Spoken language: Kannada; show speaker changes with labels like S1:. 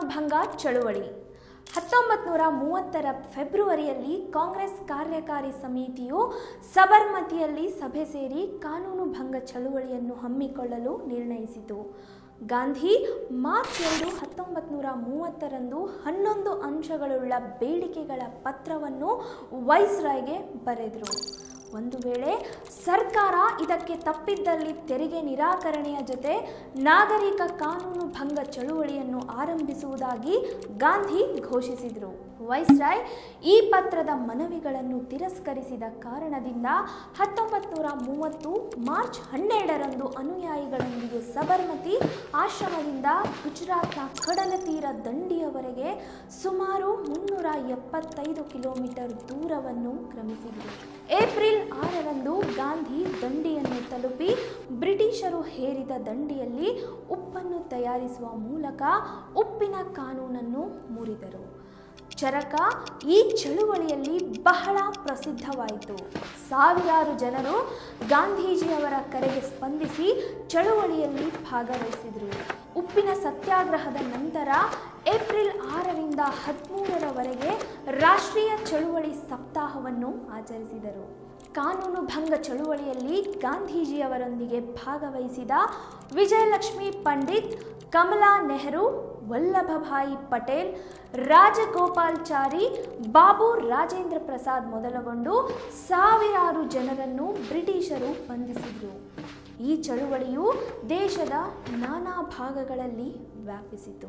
S1: ಭಂಗ ಚಳುವಳಿ ಹತ್ತೊಂಬತ್ತು ನೂರ ಮೂವತ್ತರ ಫೆಬ್ರವರಿಯಲ್ಲಿ ಕಾಂಗ್ರೆಸ್ ಕಾರ್ಯಕಾರಿ ಸಮಿತಿಯು ಸಬರ್ಮತಿಯಲ್ಲಿ ಸಭೆ ಸೇರಿ ಕಾನೂನು ಭಂಗ ಚಳುವಳಿಯನ್ನು ಹಮ್ಮಿಕೊಳ್ಳಲು ನಿರ್ಣಯಿಸಿತು ಗಾಂಧಿ ಮಾರ್ಚ್ ಎರಡು ಹತ್ತೊಂಬತ್ತು ನೂರ ಮೂವತ್ತರಂದು ಹನ್ನೊಂದು ಅಂಶಗಳುಳ್ಳ ಬೇಡಿಕೆಗಳ ಪತ್ರವನ್ನು ವೈಸ್ರಾಯ್ಗೆ ಬರೆದರು ಒಂದು ವೇಳೆ ಸರ್ಕಾರ ಇದಕ್ಕೆ ತಪ್ಪಿದ್ದಲ್ಲಿ ತೆರಿಗೆ ನಿರಾಕರಣೆಯ ಜೊತೆ ನಾಗರಿಕ ಕಾನೂನು ಭಂಗ ಚಳುವಳಿಯನ್ನು ಆರಂಭಿಸುವುದಾಗಿ ಗಾಂಧಿ ಘೋಷಿಸಿದರು ವೈಸ್ರಾಯ್ ಈ ಪತ್ರದ ಮನವಿಗಳನ್ನು ತಿರಸ್ಕರಿಸಿದ ಕಾರಣದಿಂದ ಹತ್ತೊಂಬತ್ತು ನೂರ ಮೂವತ್ತು ಮಾರ್ಚ್ ಹನ್ನೆರಡರಂದು ಅನುಯಾಯಿಗಳೊಂದಿಗೆ ಸಬರ್ಮತಿ ಆಶ್ರಮದಿಂದ ಗುಜರಾತ್ನ ಕಡಲ ತೀರ ದಂಡಿಯವರೆಗೆ ಸುಮಾರು ಮುನ್ನೂರ ಎಪ್ಪತ್ತೈದು ಕಿಲೋಮೀಟರ್ ದೂರವನ್ನು ಕ್ರಮಿಸಿದರು ಏಪ್ರಿಲ್ ಆರರಂದು ಗಾಂಧಿ ದಂಡಿಯನ್ನು ತಲುಪಿ ಬ್ರಿಟಿಷರು ಹೇರಿದ ದಂಡಿಯಲ್ಲಿ ಉಪ್ಪನ್ನು ತಯಾರಿಸುವ ಮೂಲಕ ಉಪ್ಪಿನ ಕಾನೂನನ್ನು ಮುರಿದರು ಚರಕ ಈ ಚಳುವಳಿಯಲ್ಲಿ ಬಹಳ ಪ್ರಸಿದ್ಧವಾಯಿತು ಸಾವಿರಾರು ಜನರು ಗಾಂಧೀಜಿಯವರ ಕರೆಗೆ ಸ್ಪಂದಿಸಿ ಚಳುವಳಿಯಲ್ಲಿ ಭಾಗವಹಿಸಿದರು ಉಪ್ಪಿನ ಸತ್ಯಾಗ್ರಹದ ನಂತರ ಏಪ್ರಿಲ್ ಆರರಿಂದ ಹದಿಮೂರರವರೆಗೆ ರಾಷ್ಟ್ರೀಯ ಚಳುವಳಿ ಸಪ್ತಾಹವನ್ನು ಆಚರಿಸಿದರು ಕಾನೂನು ಭಂಗ ಚಳುವಳಿಯಲ್ಲಿ ಗಾಂಧೀಜಿಯವರೊಂದಿಗೆ ಭಾಗವಹಿಸಿದ ವಿಜಯಲಕ್ಷ್ಮಿ ಪಂಡಿತ್ ಕಮಲಾ ನೆಹರು ವಲ್ಲಭಭಾಯಿ ಪಟೇಲ್ ರಾಜಗೋಪಾಲ್ಚಾರಿ ಬಾಬು ರಾಜೇಂದ್ರ ಪ್ರಸಾದ್ ಮೊದಲುಗೊಂಡು ಸಾವಿರಾರು ಜನರನ್ನು ಬ್ರಿಟಿಷರು ಬಂಧಿಸಿದರು ಈ ಚಳುವಳಿಯು ದೇಶದ ನಾನಾ ಭಾಗಗಳಲ್ಲಿ ವ್ಯಾಪಿಸಿತು